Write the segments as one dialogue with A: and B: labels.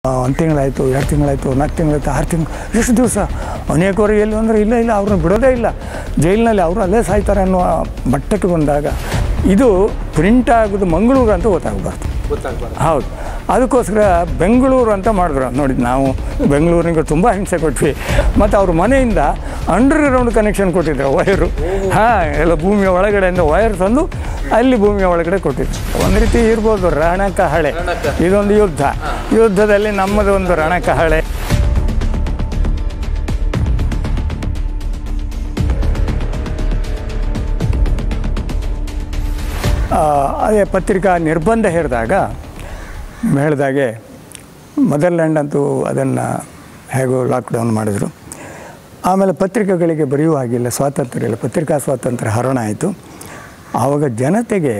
A: ಒಂದು ತಿಂಗಳಾಯಿತು ಎರಡು ತಿಂಗಳಾಯಿತು ನಾಲ್ಕು ತಿಂಗಳಾಯ್ತು ಆರು ತಿಂಗಳು ಎಷ್ಟು ದಿವಸ ಅನೇಕವರು ಎಲ್ಲಿ ಅಂದರೆ ಇಲ್ಲ ಇಲ್ಲ ಅವ್ರನ್ನ ಬಿಡೋದೇ ಇಲ್ಲ ಜೈಲಿನಲ್ಲಿ ಅವರು ಅಲ್ಲೇ ಸಾಯ್ತಾರೆ ಅನ್ನುವ ಮಟ್ಟಕ್ಕೆ ಬಂದಾಗ ಇದು ಪ್ರಿಂಟ್ ಆಗೋದು ಮಂಗಳೂರು ಅಂತ ಗೊತ್ತಾಗಬಾರ್ದು
B: ಗೊತ್ತಾಗ್ಬಾರ್ದು
A: ಹೌದು ಅದಕ್ಕೋಸ್ಕರ ಬೆಂಗಳೂರು ಅಂತ ಮಾಡಿದ್ರು ನೋಡಿ ನಾವು ಬೆಂಗಳೂರಿನಿಗೆ ತುಂಬ ಹಿಂಸೆ ಕೊಟ್ವಿ ಮತ್ತು ಅವ್ರ ಮನೆಯಿಂದ ಅಂಡರ್ ಗ್ರೌಂಡ್ ಕನೆಕ್ಷನ್ ಕೊಟ್ಟಿದ್ರು ವೈರು ಹಾಂ ಎಲ್ಲ ಭೂಮಿಯ ಒಳಗಡೆಯಿಂದ ವೈರ್ ತಂದು ಅಲ್ಲಿ ಭೂಮಿಯ ಒಳಗಡೆ ಕೊಟ್ಟಿದ್ರು ಒಂದು ರೀತಿ ಇರ್ಬೋದು ರಣಕಹಳೆ
B: ರಣಕ.
A: ಇದೊಂದು ಯುದ್ಧ ಯುದ್ಧದಲ್ಲಿ ನಮ್ಮದು ಒಂದು ರಣಕಹಳೆ ಆ, ಅದೇ ಪತ್ರಿಕಾ ನಿರ್ಬಂಧ ಹೇರಿದಾಗ ಹೇಳಿದಾಗೆ ಮದರ್ಲ್ಯಾಂಡ್ ಅಂತೂ ಅದನ್ನು ಹೇಗೋ ಲಾಕ್ಡೌನ್ ಮಾಡಿದರು ಆಮೇಲೆ ಪತ್ರಿಕೆಗಳಿಗೆ ಬರೆಯುವ ಹಾಗಿಲ್ಲ ಸ್ವಾತಂತ್ರ್ಯ ಇಲ್ಲ ಪತ್ರಿಕಾ ಸ್ವಾತಂತ್ರ್ಯ ಹರಣ ಆಯಿತು ಆವಾಗ ಜನತೆಗೆ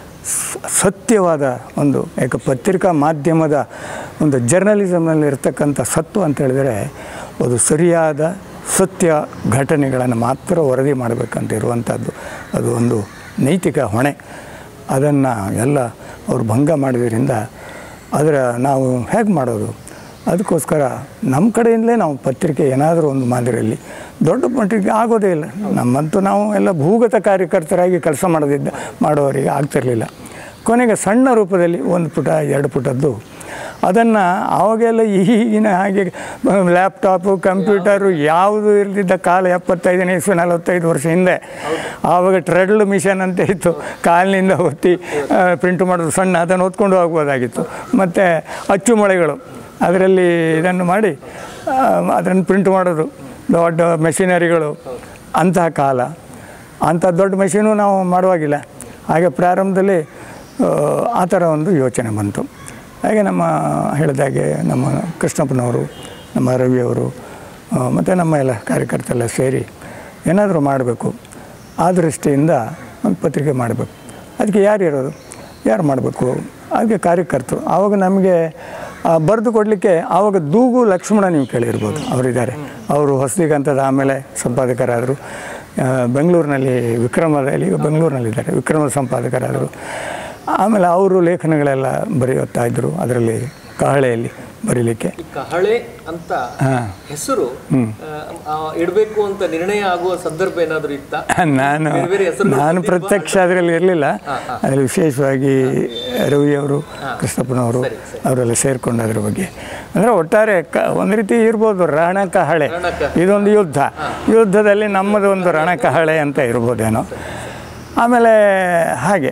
A: ಸ- ಸತ್ಯವಾದ ಒಂದು ಯಾಕೆ ಪತ್ರಿಕಾ ಮಾಧ್ಯಮದ ಒಂದು ಜರ್ನಲಿಸಮ್ನಲ್ಲಿ ಇರ್ತಕ್ಕಂಥ ಸತ್ವ ಅಂತ ಹೇಳಿದರೆ ಅದು ಸರಿಯಾದ ಸತ್ಯ ಘಟನೆಗಳನ್ನು ಮಾತ್ರ ವರದಿ ಮಾಡಬೇಕಂತ ಇರುವಂಥದ್ದು ಅದು ಒಂದು ನೈತಿಕ ಹೊಣೆ ಅದನ್ನು ಎಲ್ಲ ಅವರು ಭಂಗ ಮಾಡಿದ್ರಿಂದ ಅದರ ನಾವು ಹೇಗೆ ಮಾಡೋದು ಅದಕ್ಕೋಸ್ಕರ ನಮ್ಮ ಕಡೆಯಿಂದಲೇ ನಾವು ಪತ್ರಿಕೆ ಏನಾದರೂ ಒಂದು ಮಾದರಿಯಲ್ಲಿ ದೊಡ್ಡ ಮಟ್ಟಿಗೆ ಆಗೋದೇ ಇಲ್ಲ ನಮ್ಮಂತೂ ನಾವು ಎಲ್ಲ ಭೂಗತ ಕಾರ್ಯಕರ್ತರಾಗಿ ಕೆಲಸ ಮಾಡೋದಿದ್ದ ಮಾಡೋರಿಗೆ ಆಗ್ತಿರಲಿಲ್ಲ ಕೊನೆಗೆ ಸಣ್ಣ ರೂಪದಲ್ಲಿ ಒಂದು ಪುಟ ಎರಡು ಪುಟದ್ದು ಅದನ್ನು ಆವಾಗೆಲ್ಲ ಈಗಿನ ಹಾಗೆ ಲ್ಯಾಪ್ಟಾಪು ಕಂಪ್ಯೂಟರು ಯಾವುದು ಇರದಿದ್ದ ಕಾಲ ಎಪ್ಪತ್ತೈದನೇ ಇಸ್ವಿ ನಲವತ್ತೈದು ವರ್ಷ ಹಿಂದೆ ಆವಾಗ ಟ್ರೆಡ್ಲ್ ಮಿಷನ್ ಅಂತ ಇತ್ತು ಕಾಲಿನಿಂದ ಒತ್ತಿ ಪ್ರಿಂಟ್ ಮಾಡೋದು ಸಣ್ಣ ಅದನ್ನು ಹೊತ್ಕೊಂಡು ಹೋಗ್ಬೋದಾಗಿತ್ತು ಮತ್ತು ಅಚ್ಚುಮೊಳೆಗಳು ಅದರಲ್ಲಿ ಇದನ್ನು ಮಾಡಿ ಅದನ್ನು ಪ್ರಿಂಟ್ ಮಾಡೋದು ದೊಡ್ಡ ಮೆಷಿನರಿಗಳು ಅಂತಹ ಕಾಲ ಅಂಥ ದೊಡ್ಡ ಮೆಷಿನು ನಾವು ಮಾಡುವಾಗಿಲ್ಲ ಹಾಗೆ ಪ್ರಾರಂಭದಲ್ಲಿ ಆ, ಆ ಥರ ಒಂದು ಯೋಚನೆ ಬಂತು ಹಾಗೆ ನಮ್ಮ ಹೇಳಿದಾಗೆ ನಮ್ಮ ಕೃಷ್ಣಪ್ಪನವರು ನಮ್ಮ ರವಿಯವರು ಮತ್ತು ನಮ್ಮ ಎಲ್ಲ ಕಾರ್ಯಕರ್ತರೆಲ್ಲ ಸೇರಿ ಏನಾದರೂ ಮಾಡಬೇಕು ಆ ದೃಷ್ಟಿಯಿಂದ ಒಂದು ಪತ್ರಿಕೆ ಮಾಡಬೇಕು ಅದಕ್ಕೆ ಯಾರು ಇರೋದು ಯಾರು ಮಾಡಬೇಕು ಅದಕ್ಕೆ ಕಾರ್ಯಕರ್ತರು ಆವಾಗ ನಮಗೆ ಬರೆದು ಕೊಡಲಿಕ್ಕೆ ಆವಾಗ ದೂಗು ಲಕ್ಷ್ಮಣ ನೀವು ಕೇಳಿರ್ಬೋದು ಅವರಿದ್ದಾರೆ ಅವರು ಹೊಸದಿಗಂತದ ಆಮೇಲೆ ಸಂಪಾದಕರಾದರು ಆ, ಬೆಂಗಳೂರಿನಲ್ಲಿ ವಿಕ್ರಮದಲ್ಲಿ ಈಗ ಬೆಂಗಳೂರಿನಲ್ಲಿದ್ದಾರೆ ವಿಕ್ರಮ ಸಂಪಾದಕರಾದರು ಆಮೇಲೆ ಅವರು ಲೇಖನಗಳೆಲ್ಲ ಬರೆಯುತ್ತಾ ಇದ್ದರು ಅದರಲ್ಲಿ ಕಹಳೆಯಲ್ಲಿ ಬರೀಲಿಕ್ಕೆ
B: ಈ ಕಹಳೆ ಅಂತ
A: ಹಾಂ
B: ಹೆಸರು ಆ, ಇಡ್ಬೇಕು ಅಂತ ನಿರ್ಣಯ ಆಗುವ ಸಂದರ್ಭ ಏನಾದರೂ ಇತ್ತ
A: ನಾನು
B: ಬೇರೆ ಬೇರೆ ಹೆಸರುಗಳು
A: ನಾನು ಪ್ರತ್ಯಕ್ಷ ಅದರಲ್ಲಿ ಇರಲಿಲ್ಲ ಅದರಲ್ಲಿ ವಿಶೇಷವಾಗಿ ರವಿಯವರು ಕೃಷ್ಣಪ್ಪನವರು ಅವರೆಲ್ಲ ಸೇರಿಕೊಂಡು ಅದ್ರ ಬಗ್ಗೆ ಅಂದರೆ ಒಟ್ಟಾರೆ ಕ ಒಂದು ರೀತಿ ಇರ್ಬೋದು ರಣಕಹಳೆ
B: ರಣಕ.
A: ಇದೊಂದು ಯುದ್ಧ ಯುದ್ಧದಲ್ಲಿ ನಮ್ಮದು ಒಂದು ರಣಕಹಳೆ ಅಂತ ಇರ್ಬೋದೇನೋ ಆಮೇಲೆ ಹಾಗೆ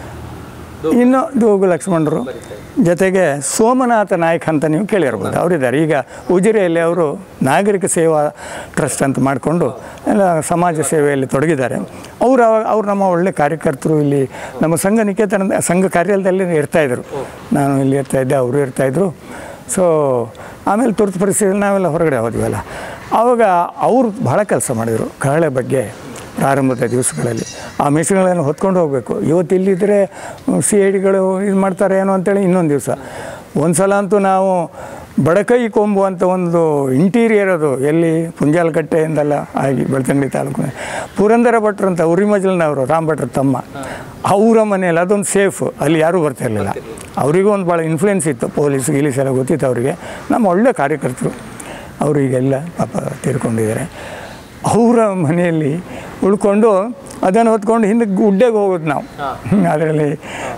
A: ಇನ್ನು ದೂಗು ಲಕ್ಷ್ಮಣರು ಜೊತೆಗೆ ಸೋಮನಾಥ ನಾಯ್ಕ ಅಂತ ನೀವು ಕೇಳಿರ್ಬೋದು ಅವರಿದ್ದಾರೆ ಈಗ ಉಜಿರೆಯಲ್ಲಿ ಅವರು ನಾಗರಿಕ ಸೇವಾ ಟ್ರಸ್ಟ್ ಅಂತ ಮಾಡಿಕೊಂಡು ಎಲ್ಲ ಸಮಾಜ ಸೇವೆಯಲ್ಲಿ ತೊಡಗಿದ್ದಾರೆ ಅವರು ಅವಾಗ ಅವ್ರು ನಮ್ಮ ಒಳ್ಳೆ ಕಾರ್ಯಕರ್ತರು ಇಲ್ಲಿ ನಮ್ಮ ಸಂಘ ನಿಕೇತನದ ಸಂಘ ಕಾರ್ಯಾಲಯದಲ್ಲಿ ಇರ್ತಾಯಿದ್ರು ನಾನು ಇಲ್ಲಿ ಇರ್ತಾಯಿದ್ದೆ ಅವರು ಇರ್ತಾಯಿದ್ರು ಸೊ ಆಮೇಲೆ ತುರ್ತು ಪರಿಸ್ಥಿತಿಯಲ್ಲಿ ನಾವೆಲ್ಲ ಹೊರಗಡೆ ಹೋದ್ವಲ್ಲ ಆವಾಗ ಅವರು ಭಾಳ ಕೆಲಸ ಮಾಡಿದರು ಕಹಳೆ ಬಗ್ಗೆ ಪ್ರಾರಂಭದ ದಿವಸಗಳಲ್ಲಿ ಆ ಮೆಷಿನ್ಗಳನ್ನು ಹೊತ್ಕೊಂಡು ಹೋಗಬೇಕು ಇವತ್ತು ಇಲ್ಲಿದ್ದರೆ ಸಿ ಐ ಡಿಗಳು ಇದು ಮಾಡ್ತಾರೆ ಏನೋ ಅಂತೇಳಿ ಇನ್ನೊಂದು ದಿವಸ ಒಂದು ಸಲ ಅಂತೂ ನಾವು ಬಡಕೈ ಕೊಂಬು ಅಂತ ಒಂದು ಇಂಟೀರಿಯರ್ ಅದು ಎಲ್ಲಿ ಪುಂಜಾಲಕಟ್ಟೆಯಿಂದಲ್ಲ ಆಗಿ ಬೆಳ್ತಂಗಡಿ ತಾಲೂಕು ಪುರಂದರ ಭಟ್ರು ಅಂತ ಉರಿಮಜಲ್ನವರು ರಾಮ್ ಭಟ್ರ ತಮ್ಮ ಅವರ ಮನೆಯಲ್ಲಿ ಅದೊಂದು ಸೇಫ್ ಅಲ್ಲಿ ಯಾರೂ ಬರ್ತಿರಲಿಲ್ಲ ಅವರಿಗೂ ಒಂದು ಭಾಳ ಇನ್ಫ್ಲುಯೆನ್ಸ್ ಇತ್ತು ಪೊಲೀಸ್ ಗಿಲೀಸ್ ಎಲ್ಲ ಗೊತ್ತಿತ್ತು ಅವರಿಗೆ ನಮ್ಮ ಒಳ್ಳೆ ಕಾರ್ಯಕರ್ತರು ಅವರು ಈಗೆಲ್ಲ ಪಾಪ ತೀರ್ಕೊಂಡಿದ್ದಾರೆ ಅವರ ಮನೆಯಲ್ಲಿ ಉಳ್ಕೊಂಡು ಅದನ್ನು ಹೊತ್ಕೊಂಡು ಹಿಂದೆ ಗುಡ್ಡೆಗೆ ಹೋಗೋದು ನಾವು ಅದರಲ್ಲಿ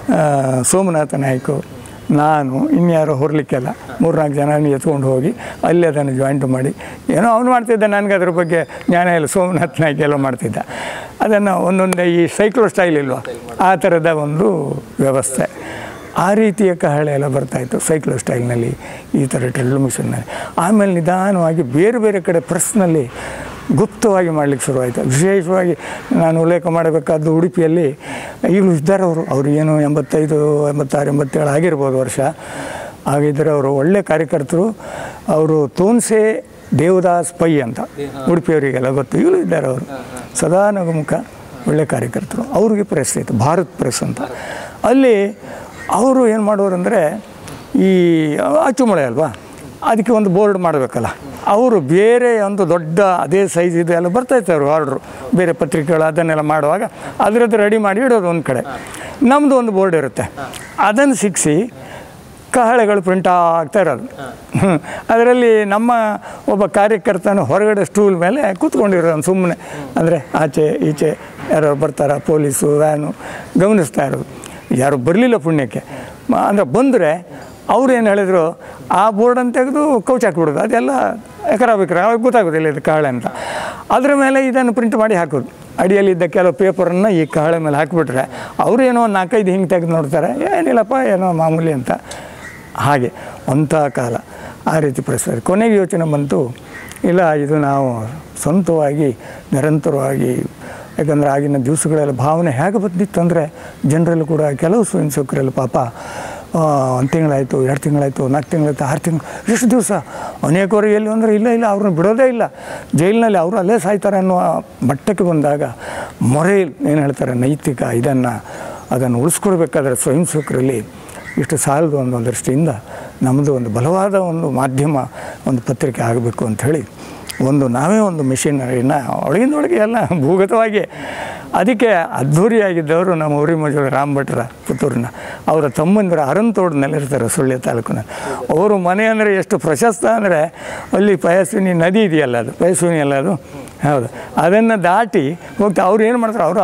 A: ಸೋಮನಾಥ ನಾಯ್ಕು ನಾನು ಇನ್ಯಾರೋ ಹೊರಲಿಕ್ಕೆಲ್ಲ ಮೂರ್ನಾಲ್ಕು ಜನ ಎತ್ಕೊಂಡು ಹೋಗಿ ಅಲ್ಲಿ ಅದನ್ನು ಜಾಯಿಂಟ್ ಮಾಡಿ ಏನೋ ಅವನು ಮಾಡ್ತಿದ್ದ ನನಗೆ ಅದ್ರ ಬಗ್ಗೆ ಜ್ಞಾನ ಇಲ್ಲ ಸೋಮನಾಥ್ ನಾಯ್ಕ ಎಲ್ಲ ಮಾಡ್ತಿದ್ದ ಅದನ್ನು ಒಂದೊಂದು ಈ ಸೈಕ್ಲೋ ಸ್ಟೈಲ್ ಇಲ್ವಾ ಆ ಥರದ ಒಂದು ವ್ಯವಸ್ಥೆ ಆ ರೀತಿಯ ಕಹಳೆ ಎಲ್ಲ ಬರ್ತಾಯಿತ್ತು ಸೈಕ್ಲೋ ಸ್ಟೈಲ್ನಲ್ಲಿ ಈ ಥರ ಡ್ರಿಲ್ ಮಿಷನ್ನಲ್ಲಿ ಆಮೇಲೆ ನಿಧಾನವಾಗಿ ಬೇರೆ ಬೇರೆ ಕಡೆ ಪ್ರೆಸ್ನಲ್ಲಿ ಗುಪ್ತವಾಗಿ ಮಾಡಲಿಕ್ಕೆ ಶುರುವಾಯಿತು ವಿಶೇಷವಾಗಿ ನಾನು ಉಲ್ಲೇಖ ಮಾಡಬೇಕಾದ್ದು ಉಡುಪಿಯಲ್ಲಿ ಈಗಲೂ ಇದ್ದಾರೆ ಅವರು ಅವರು ಏನು ಎಂಬತ್ತೈದು ಎಂಬತ್ತಾರು ಎಂಬತ್ತೇಳು ಆಗಿರ್ಬೋದು ವರ್ಷ ಆಗಿದ್ದರೆ ಅವರು ಒಳ್ಳೆ ಕಾರ್ಯಕರ್ತರು ಅವರು ತೋನ್ಸೆ ದೇವದಾಸ್ ಪೈ ಅಂತ ಉಡುಪಿಯವರಿಗೆಲ್ಲ ಗೊತ್ತು ಈಗಲೂ ಇದ್ದಾರೆ ಅವರು ಸದಾ ನಗುಮುಖ ಒಳ್ಳೆ ಕಾರ್ಯಕರ್ತರು ಅವ್ರಿಗೆ ಪ್ರೆಸ್ ಇತ್ತು ಭಾರತ್ ಪ್ರೆಸ್ ಅಂತ ಅಲ್ಲಿ ಅವರು ಏನು ಮಾಡೋರು ಅಂದರೆ ಈ ಅಚ್ಚುಮಳೆ ಅಲ್ವಾ ಅದಕ್ಕೆ ಒಂದು ಬೋರ್ಡ್ ಮಾಡಬೇಕಲ್ಲ ಅವರು ಬೇರೆ ಒಂದು ದೊಡ್ಡ ಅದೇ ಸೈಜ್ ಇದು ಎಲ್ಲ ಬರ್ತಾಯಿತ್ತು ಅವರು ಆರ್ಡ್ರು ಬೇರೆ ಪತ್ರಿಕೆಗಳು ಅದನ್ನೆಲ್ಲ ಮಾಡುವಾಗ ಅದರದ್ದು ರೆಡಿ ಮಾಡಿ ಇಡೋದು ಒಂದು ಕಡೆ ನಮ್ಮದು ಒಂದು ಬೋರ್ಡ್ ಇರುತ್ತೆ ಅದನ್ನು ಸಿಕ್ಕಿಸಿ ಕಹಳೆಗಳು ಪ್ರಿಂಟ್ ಆಗ್ತಾ ಇರೋದು ಹ್ಮ್. ಅದರಲ್ಲಿ ನಮ್ಮ ಒಬ್ಬ ಕಾರ್ಯಕರ್ತನ ಹೊರಗಡೆ ಸ್ಟೂಲ್ ಮೇಲೆ ಕೂತ್ಕೊಂಡಿರೋನು ಸುಮ್ಮನೆ ಅಂದರೆ ಆಚೆ ಈಚೆ ಯಾರು ಬರ್ತಾರ ಪೊಲೀಸು ವ್ಯಾನು ಗಮನಿಸ್ತಾ ಇರೋದು ಯಾರು ಬರಲಿಲ್ಲ ಪುಣ್ಯಕ್ಕೆ ಮ- ಅಂದರೆ ಬಂದರೆ ಅವ್ರು ಏನು ಹೇಳಿದ್ರು ಆ ಬೋರ್ಡನ್ನು ತೆಗೆದು ಕೌಚ್ ಹಾಕ್ಬಿಡೋದು ಅದೆಲ್ಲ ಎಕರ ಬೇಕರ ಅವಾಗ ಗೊತ್ತಾಗೋದಿಲ್ಲ ಇದು ಕಹಳೆ ಅಂತ ಅದ್ರ ಮೇಲೆ ಇದನ್ನು ಪ್ರಿಂಟ್ ಮಾಡಿ ಹಾಕೋದು ಅಡಿಯಲ್ಲಿದ್ದ ಕೆಲವು ಪೇಪರನ್ನು ಈ ಕಹಳೆ ಮೇಲೆ ಹಾಕಿಬಿಟ್ರೆ ಅವರು ಏನೋ ಒಂದು ನಾಲ್ಕೈದು ಹಿಂಗೆ ತೆಗೆದು ನೋಡ್ತಾರೆ ಏನಿಲ್ಲಪ್ಪ ಏನೋ ಮಾಮೂಲಿ ಅಂತ ಹಾಗೆ ಅಂಥ ಕಾಲ ಆ ರೀತಿ ಪರಿಸ್ಥಿತಿ ಕೊನೆಗೆ ಯೋಚನೆ ಬಂತು ಇಲ್ಲ ಇದು ನಾವು ಸ್ವಂತವಾಗಿ ನಿರಂತರವಾಗಿ ಯಾಕಂದರೆ ಆಗಿನ ದಿವಸಗಳೆಲ್ಲ ಭಾವನೆ ಹೇಗೆ ಬಂದಿತ್ತು ಅಂದರೆ ಜನರಲ್ಲೂ ಕೂಡ ಕೆಲವು ಸ್ವಯಂ ಸೇವಕರಲ್ಲಿ ಪಾಪ ಒಂದು ತಿಂಗಳಾಯಿತು ಎರಡು ತಿಂಗಳಾಯಿತು ನಾಲ್ಕು ತಿಂಗಳಾಯಿತು ಆರು ತಿಂಗಳು ಎಷ್ಟು ದಿವಸ ಅನೇಕವರು ಎಲ್ಲಿ ಅಂದರೆ ಇಲ್ಲ ಇಲ್ಲ ಅವ್ರನ್ನ ಬಿಡೋದೇ ಇಲ್ಲ ಜೈಲಿನಲ್ಲಿ ಅವರು ಅಲ್ಲೇ ಸಾಯ್ತಾರೆ ಅನ್ನುವ ಮಟ್ಟಕ್ಕೆ ಬಂದಾಗ ಮೊರೆ ಏನು ಹೇಳ್ತಾರೆ ನೈತಿಕ ಇದನ್ನು ಅದನ್ನು ಉಳಿಸ್ಕೊಡ್ಬೇಕಾದ್ರೆ ಸ್ವಯಂ ಸೇವಕರಲ್ಲಿ ಇಷ್ಟು ಸಾಲದು ಅನ್ನೋ ದೃಷ್ಟಿಯಿಂದ ನಮ್ಮದು ಒಂದು ಬಲವಾದ ಒಂದು ಮಾಧ್ಯಮ ಒಂದು ಪತ್ರಿಕೆ ಆಗಬೇಕು ಅಂಥೇಳಿ ಒಂದು ನಾವೇ ಒಂದು ಮಿಷಿನರಿನ ಒಳಗಿಂದೊಳಗೆ ಎಲ್ಲ ಭೂಗತವಾಗಿ ಅದಕ್ಕೆ ಅದ್ಧೂರಿಯಾಗಿದ್ದವರು ನಮ್ಮ ಊರಿ ಮಜೂರು ರಾಮ್ ಭಟ್ರ ಪುತ್ತೂರಿನ ಅವರ ತಮ್ಮಂದಿರ ಅರಂತೋಡ್ನಲ್ಲಿರ್ತಾರೆ ಸುಳ್ಯ ತಾಲೂಕಿನ ಅವರು ಮನೆ ಅಂದರೆ ಎಷ್ಟು ಪ್ರಶಸ್ತ ಅಂದರೆ ಅಲ್ಲಿ ಪಯಸ್ವಿನಿ ನದಿ ಇದೆಯಲ್ಲ ಅದು ಪಯಸ್ವಿನಿ ಅಲ್ಲ ಅದು ಹೌದು ಅದನ್ನು ದಾಟಿ ಹೋಗ್ತಾ ಅವ್ರು ಏನು ಮಾಡ್ತಾರೆ ಅವರು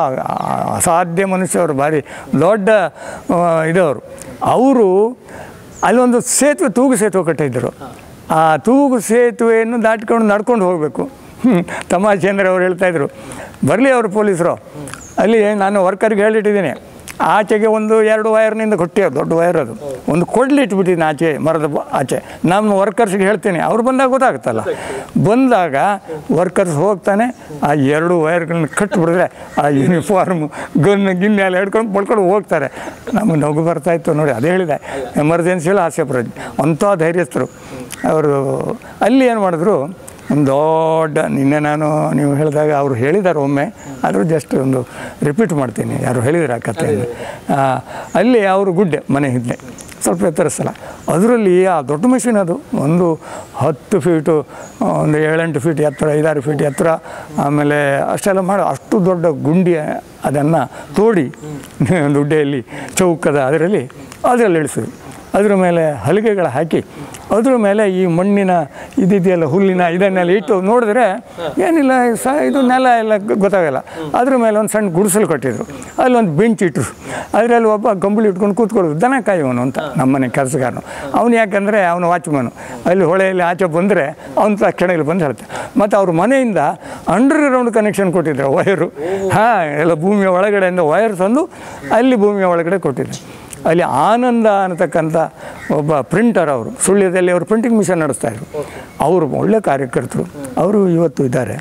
A: ಅಸಾಧ್ಯ ಮನುಷ್ಯ ಅವರು ಭಾರಿ ದೊಡ್ಡ ಆ, ಇದವರು ಅವರು ಅಲ್ಲೊಂದು ಸೇತುವೆ ತೂಗು ಸೇತುವೆ ಕಟ್ಟಿದ್ದರು ಆ ತೂಗು ಸೇತುವೆಯನ್ನು ದಾಟ್ಕೊಂಡು ನಡ್ಕೊಂಡು ಹೋಗಬೇಕು ತಮಾಷೆ ಅಂದರೆ ಅವ್ರು ಹೇಳ್ತಾಯಿದ್ರು ಬರಲಿ ಅವರು ಪೊಲೀಸರು ಅಲ್ಲಿ ನಾನು ವರ್ಕರ್ಗೆ ಹೇಳಿಟ್ಟಿದ್ದೀನಿ ಆಚೆಗೆ ಒಂದು ಎರಡು ವಯರ್ನಿಂದ ಕೊಟ್ಟೆ ದೊಡ್ಡ ವಯರ್ ಅದು ಒಂದು ಕೊಡ್ಲಿ ಇಟ್ಬಿಟ್ಟಿದ್ದೀನಿ ಆಚೆ ಮರದ ಬ- ಆಚೆ ನಮ್ಮ ವರ್ಕರ್ಸ್ಗೆ ಹೇಳ್ತೀನಿ ಅವ್ರು ಬಂದಾಗ ಗೊತ್ತಾಗುತ್ತಲ್ಲ ಬಂದಾಗ ವರ್ಕರ್ಸ್ ಹೋಗ್ತಾನೆ ಆ ಎರಡು ವಯರ್ಗಳನ್ನ ಕಟ್ಟಿಬಿಡಿದ್ರೆ ಆ ಯೂನಿಫಾರ್ಮ್ ಗನ್ ಗಿನ್ ಎಲ್ಲ ಹಿಡ್ಕೊಂಡು ಪಡ್ಕೊಂಡು ಹೋಗ್ತಾರೆ ನಮಗೆ ನಗು ಬರ್ತಾಯಿತ್ತು ನೋಡಿ ಅದೇ ಹೇಳಿದೆ ಎಮರ್ಜೆನ್ಸಿಯಲ್ಲಿ ಆಸೆ ಬರೋದು ಅಂಥ ಧೈರ್ಯಸ್ಥರು ಅವರು ಅಲ್ಲಿ ಏನು ಮಾಡಿದ್ರು ಒಂದು ದೊಡ್ಡ ನಿನ್ನೆ ನಾನು ನೀವು ಹೇಳಿದಾಗ ಅವರು ಹೇಳಿದ್ದಾರೆ ಒಮ್ಮೆ ಆದರೂ ಜಸ್ಟ್ ಒಂದು ರಿಪೀಟ್ ಮಾಡ್ತೀನಿ ಯಾರು ಹೇಳಿದ್ರು ಆ ಕಥೆಯನ್ನು ಆ, ಅಲ್ಲಿ ಅವರು ಗುಡ್ಡೆ ಮನೆ ಹಿಂದೆ ಸ್ವಲ್ಪ ಎತ್ತರ ಸ್ಥಳ ಅದರಲ್ಲಿ ಆ ದೊಡ್ಡ ಮಿಷಿನ್ ಅದು ಒಂದು ಹತ್ತು ಫೀಟು ಒಂದು ಏಳೆಂಟು ಫೀಟ್ ಎತ್ತರ ಐದಾರು ಫೀಟ್ ಎತ್ತರ ಆಮೇಲೆ ಅಷ್ಟೆಲ್ಲ ಮಾಡಿ ಅಷ್ಟು ದೊಡ್ಡ ಗುಂಡಿ ಅದನ್ನು ತೋಡಿ ದುಡ್ಡೆಯಲ್ಲಿ ಚೌಕದ ಅದರಲ್ಲಿ ಅದರಲ್ಲಿ ಇಳಿಸಿದ್ರು ಅದ್ರ ಮೇಲೆ ಹಲಿಗೆಗಳು ಹಾಕಿ ಅದ್ರ ಮೇಲೆ ಈ ಮಣ್ಣಿನ ಇದಿದೆಯಲ್ಲ ಹುಲ್ಲಿನ ಇದನ್ನೆಲ್ಲ ಇಟ್ಟು ನೋಡಿದ್ರೆ ಏನಿಲ್ಲ ಸ ಇದು ನೆಲ ಎಲ್ಲ ಗ- ಗೊತ್ತಾಗಲ್ಲ ಅದ್ರ ಮೇಲೆ ಒಂದು ಸಣ್ಣ ಗುಡಿಸಲು ಕಟ್ಟಿದ್ರು ಅಲ್ಲಿ ಒಂದು ಬೆಂಚ್ ಇಟ್ಟರು ಅದರಲ್ಲಿ ಒಬ್ಬ ಕಂಬಳಿ ಇಟ್ಕೊಂಡು ಕೂತ್ಕೊಳ್ಳೋದು ದನ ಕಾಯುವನು ಅಂತ ನಮ್ಮನೆ ಕೆಲಸಗಾರನು ಅವನು ಯಾಕಂದರೆ ಅವನು ವಾಚ್ಮನು ಅಲ್ಲಿ ಹೊಳೆಯಲ್ಲಿ ಆಚೆ ಬಂದರೆ ಅವನ ತಕ್ಷಣ ಇಲ್ಲಿ ಬಂದು ಹೇಳ್ತಾರೆ ಮತ್ತು ಅವ್ರ ಮನೆಯಿಂದ ಅಂಡರ್ ಗ್ರೌಂಡ್ ಕನೆಕ್ಷನ್ ಕೊಟ್ಟಿದ್ರು ವಯರು ಹಾಂ ಎಲ್ಲ ಭೂಮಿಯ ಒಳಗಡೆಯಿಂದ ವಯರ್ ತಂದು ಅಲ್ಲಿ ಭೂಮಿಯ ಒಳಗಡೆ ಕೊಟ್ಟಿದ್ರು ಅಲ್ಲಿ ಆನಂದ ಅನ್ನತಕ್ಕಂಥ ಒಬ್ಬ ಪ್ರಿಂಟರ್ ಅವರು ಸುಳ್ಯದಲ್ಲಿ ಅವರು ಪ್ರಿಂಟಿಂಗ್ ಮಿಷನ್ ನಡೆಸ್ತಾ ಇದ್ರು ಅವರು ಒಳ್ಳೆ ಕಾರ್ಯಕರ್ತರು ಅವರು ಇವತ್ತು ಇದ್ದಾರೆ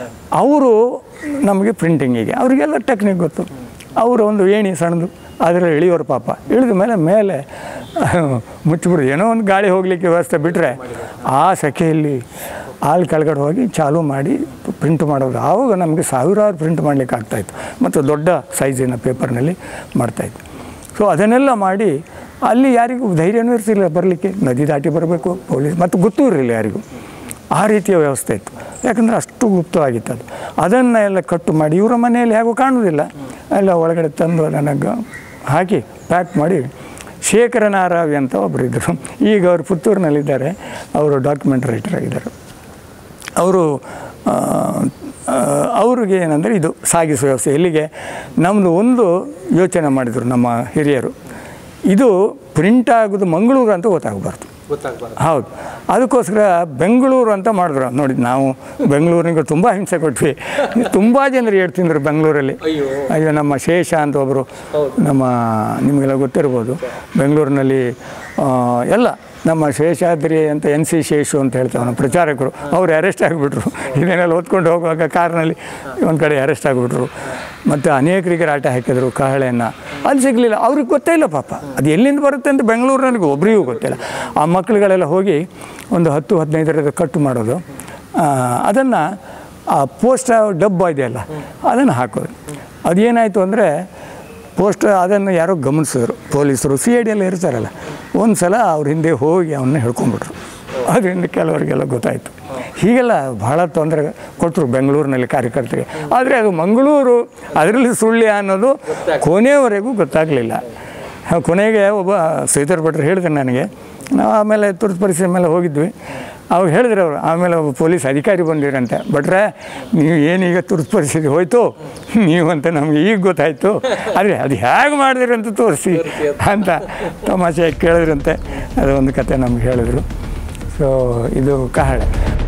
A: ಅವರು ನಮಗೆ ಪ್ರಿಂಟಿಂಗಿಗೆ ಅವರಿಗೆಲ್ಲ ಟೆಕ್ನಿಕ್ ಗೊತ್ತು ಅವರು ಒಂದು ಏಣಿ ಸಣ್ಣದು ಅದರಲ್ಲಿ ಇಳಿಯೋರು ಪಾಪ ಇಳಿದ ಮೇಲೆ ಮೇಲೆ ಮುಚ್ಚಿಬಿಡು ಏನೋ ಒಂದು ಗಾಳಿ ಹೋಗಲಿಕ್ಕೆ ವ್ಯವಸ್ಥೆ ಬಿಟ್ಟರೆ ಆ ಸೆಕೆಯಲ್ಲಿ ಹಾಲು ಕೆಳಗಡೆ ಹೋಗಿ ಚಾಲೂ ಮಾಡಿ ಪ್ರಿಂಟ್ ಮಾಡೋದು ಆವಾಗ ನಮಗೆ ಸಾವಿರಾರು ಪ್ರಿಂಟ್ ಮಾಡಲಿಕ್ಕೆ ಆಗ್ತಾಯಿತ್ತು ಮತ್ತು ದೊಡ್ಡ ಸೈಜಿನ ಪೇಪರ್ನಲ್ಲಿ ಮಾಡ್ತಾಯಿತ್ತು ಸೊ ಅದನ್ನೆಲ್ಲ ಮಾಡಿ ಅಲ್ಲಿ ಯಾರಿಗೂ ಧೈರ್ಯನೂ ಇರ್ತಿಲ್ಲ ಬರಲಿಕ್ಕೆ ನದಿ ದಾಟಿ ಬರಬೇಕು ಪೊಲೀಸ್ ಮತ್ತು ಗೊತ್ತೂ ಇರಲಿಲ್ಲ ಯಾರಿಗೂ ಆ ರೀತಿಯ ವ್ಯವಸ್ಥೆ ಇತ್ತು ಯಾಕಂದರೆ ಅಷ್ಟು ಗುಪ್ತವಾಗಿತ್ತು ಅದು ಅದನ್ನು ಎಲ್ಲ ಕಟ್ಟು ಮಾಡಿ ಇವರ ಮನೆಯಲ್ಲಿ ಹೇಗೂ ಕಾಣುವುದಿಲ್ಲ ಎಲ್ಲ ಒಳಗಡೆ ತಂದು ಅದನ್ನು ಗ- ಹಾಕಿ ಪ್ಯಾಕ್ ಮಾಡಿ ಶೇಖರ ನಾರಾವಿ ಅಂತ ಒಬ್ಬರು ಇದ್ದರು ಈಗ ಅವರು ಪುತ್ತೂರಿನಲ್ಲಿದ್ದಾರೆ ಅವರು ಡಾಕ್ಯುಮೆಂಟ್ ರೈಟರ್ ಆಗಿದ್ದಾರೆ ಅವರು ಆ, ಆ, ಅವ್ರಿಗೆ ಏನಂದರೆ ಇದು ಸಾಗಿಸುವ ವ್ಯವಸ್ಥೆ ಎಲ್ಲಿಗೆ ನಮ್ಮದು ಒಂದು ಯೋಚನೆ ಮಾಡಿದರು ನಮ್ಮ ಹಿರಿಯರು ಇದು ಪ್ರಿಂಟ್ ಆಗೋದು ಮಂಗಳೂರು ಅಂತ ಗೊತ್ತಾಗಬಾರ್ದು
B: ಗೊತ್ತಾಗ್ಬಾರ್ದು
A: ಹೌದು ಅದಕ್ಕೋಸ್ಕರ ಬೆಂಗಳೂರು ಅಂತ ಮಾಡಿದ್ರು ನೋಡಿ ನಾವು ಬೆಂಗಳೂರಿನಿಗೆ ತುಂಬ ಹಿಂಸೆ ಕೊಟ್ವಿ ತುಂಬ ಜನರು ಹೇಳ್ತಿದ್ರು ಬೆಂಗಳೂರಲ್ಲಿ
B: ಅಯ್ಯೋ
A: ಅಯ್ಯೋ ನಮ್ಮ ಶೇಷ ಅಂತ ಒಬ್ಬರು ನಮ್ಮ ನಿಮಗೆಲ್ಲ ಗೊತ್ತಿರ್ಬೋದು ಬೆಂಗಳೂರಿನಲ್ಲಿ ಆ, ಎಲ್ಲ ನಮ್ಮ ಶೇಷಾದ್ರಿ ಅಂತ ಎನ್ ಸಿ ಶೇಷು ಅಂತ ಹೇಳ್ತೇವೆ ನಮ್ಮ ಪ್ರಚಾರಕರು ಅವ್ರು ಅರೆಸ್ಟ್ ಆಗಿಬಿಟ್ರು ಇದನ್ನೆಲ್ಲ ಓದ್ಕೊಂಡು ಹೋಗುವಾಗ ಕಾರ್ನಲ್ಲಿ ಒಂದು ಕಡೆ ಅರೆಸ್ಟ್ ಆಗಿಬಿಟ್ರು ಮತ್ತು ಅನೇಕರಿಗೆ ರಾಟ ಹಾಕಿದ್ರು ಕಹಳೆಯನ್ನು ಅಲ್ಲಿ ಸಿಗಲಿಲ್ಲ ಅವ್ರಿಗೆ ಗೊತ್ತೇ ಇಲ್ಲ ಪಾಪ ಅದು ಎಲ್ಲಿಂದ ಬರುತ್ತೆ ಅಂತ ಬೆಂಗಳೂರಿನಲ್ಲಿ ಒಬ್ಬರಿಗೂ ಗೊತ್ತಿಲ್ಲ ಆ ಮಕ್ಕಳುಗಳೆಲ್ಲ ಹೋಗಿ ಒಂದು ಹತ್ತು ಹದಿನೈದರದ ಕಟ್ಟು ಮಾಡೋದು ಅದನ್ನು ಆ ಪೋಸ್ಟ್ ಡಬ್ಬ ಇದೆಯಲ್ಲ ಅದನ್ನು ಹಾಕೋದು ಅದೇನಾಯಿತು ಅಂದರೆ ಪೋಸ್ಟ್ ಅದನ್ನು ಯಾರೋ ಗಮನಿಸಿದ್ರು ಪೊಲೀಸರು ಸಿ ಐ ಡಿ ಎಲ್ಲ ಇರ್ತಾರಲ್ಲ ಒಂದು ಸಲ ಅವ್ರ ಹಿಂದೆ ಹೋಗಿ ಅವನ್ನ ಹಿಡ್ಕೊಂಡ್ಬಿಟ್ರು ಅದರಿಂದ ಕೆಲವರಿಗೆಲ್ಲ ಗೊತ್ತಾಯಿತು ಹೀಗೆಲ್ಲ ಬಹಳ ತೊಂದರೆ ಕೊಟ್ಟರು ಬೆಂಗಳೂರಿನಲ್ಲಿ ಕಾರ್ಯಕರ್ತರಿಗೆ ಆದರೆ ಅದು ಮಂಗಳೂರು ಅದರಲ್ಲಿ ಸುಳ್ಯ ಅನ್ನೋದು ಕೊನೆಯವರೆಗೂ ಗೊತ್ತಾಗಲಿಲ್ಲ ಕೊನೆಗೆ ಒಬ್ಬ ಶ್ರೀಧರ್ ಭಟ್ರು ಹೇಳಿದ್ರು ನನಗೆ ನಾವು ಆಮೇಲೆ ತುರ್ತು ಪರಿಸ್ಥಿತಿ ಮೇಲೆ ಹೋಗಿದ್ವಿ ಅವಾಗ ಹೇಳಿದ್ರು ಅವರು ಆಮೇಲೆ ಒಬ್ಬ ಪೊಲೀಸ್ ಅಧಿಕಾರಿ ಬಂದಿರಂತೆ ಭಟ್ರೆ ನೀವು ಏನೀಗ ತುರ್ತು ಪರಿಸ್ಥಿತಿ ಹೋಯ್ತು ನೀವು ಅಂತ ನಮಗೆ ಈಗ ಗೊತ್ತಾಯಿತು ಆದರೆ ಅದು ಹೇಗೆ ಮಾಡಿದ್ರಿ ಅಂತ ತೋರಿಸಿ ಅಂತ ತಮಾಷೆ ಕೇಳಿದ್ರಂತೆ ಅದು ಒಂದು ಕತೆ ನಮ್ಗೆ ಹೇಳಿದ್ರು ಸೊ ಇದು ಕಹಳೆ